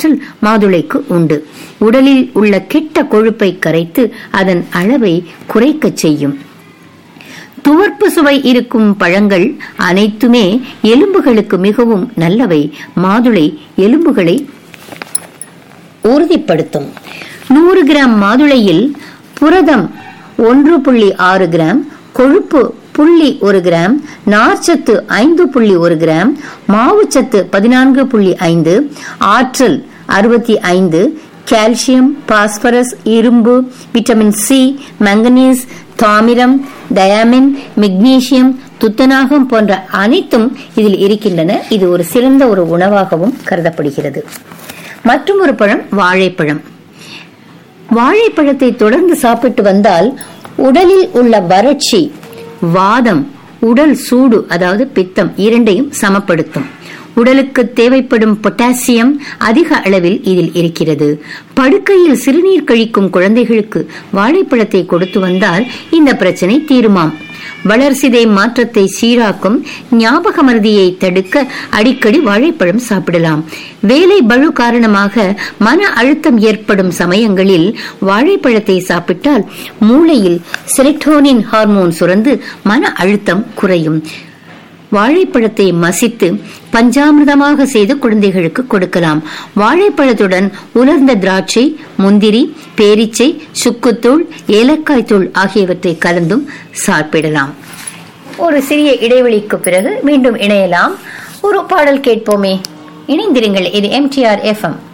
ஆற்றல் மாதுளைக்கு உண்டு உடலில் உள்ள கெட்ட கொழுப்பை கரைத்து அதன் அளவை குறைக்கச் செய்யும் துவர்ப்பு சுவை இருக்கும் பழங்கள் அனைத்துமே எலும்புகளுக்கு மிகவும் நல்லவை மாதுளை எலும்புகளை உறுதிப்படுத்தும் நூறு கிராம் மாதுளையில் புரதம் ஒன்று புள்ளி ஆறு கிராம் கொழுப்பு புள்ளி ஒரு கிராம் நார்ச்சத்து ஐந்து புள்ளி ஒரு கிராம் மாவுச்சத்து பதினான்கு புள்ளி ஐந்து ஆற்றல் அறுபத்தி ஐந்து கால்சியம் பாஸ்பரஸ் இரும்பு விட்டமின் சி மங்கனீஸ் தாமிரம் டயாமின் மெக்னீசியம் துத்தநாகம் போன்ற அனைத்தும் இதில் இருக்கின்றன இது ஒரு சிறந்த ஒரு உணவாகவும் கருதப்படுகிறது மற்றும் ஒரு பழம் வாழைப்பழம் வாழைப்பழத்தை தொடர்ந்து சாப்பிட்டு வந்தால் உடலில் உள்ள வறட்சி வாதம் உடல் சூடு அதாவது பித்தம் இரண்டையும் சமப்படுத்தும் உடலுக்கு தேவைப்படும் பொட்டாசியம் அதிக அளவில் இதில் இருக்கிறது படுக்கையில் சிறுநீர் கழிக்கும் குழந்தைகளுக்கு வாழைப்பழத்தை கொடுத்து வந்தால் இந்த பிரச்சனை தீருமாம் வளர்சிதை மாற்றத்தை சீராக்கும் ஞாபக மருதியை தடுக்க அடிக்கடி வாழைப்பழம் சாப்பிடலாம் வேலை பழு காரணமாக மன அழுத்தம் ஏற்படும் சமயங்களில் வாழைப்பழத்தை சாப்பிட்டால் மூளையில் செரிட்டோனின் ஹார்மோன் சுரந்து மன அழுத்தம் குறையும் வாழைப்பழத்தை மசித்து பஞ்சாமிர்தமாக செய்து குழந்தைகளுக்கு கொடுக்கலாம் வாழைப்பழத்துடன் உலர்ந்த திராட்சை முந்திரி பேரிச்சை சுக்குத்தூள் ஏலக்காய் தூள் ஆகியவற்றை கலந்தும் சாப்பிடலாம் ஒரு சிறிய இடைவெளிக்கு பிறகு மீண்டும் இணையலாம் ஒரு பாடல் கேட்போமே இணைந்திருங்கள் இது எம்டிஆர் எஃப்எம்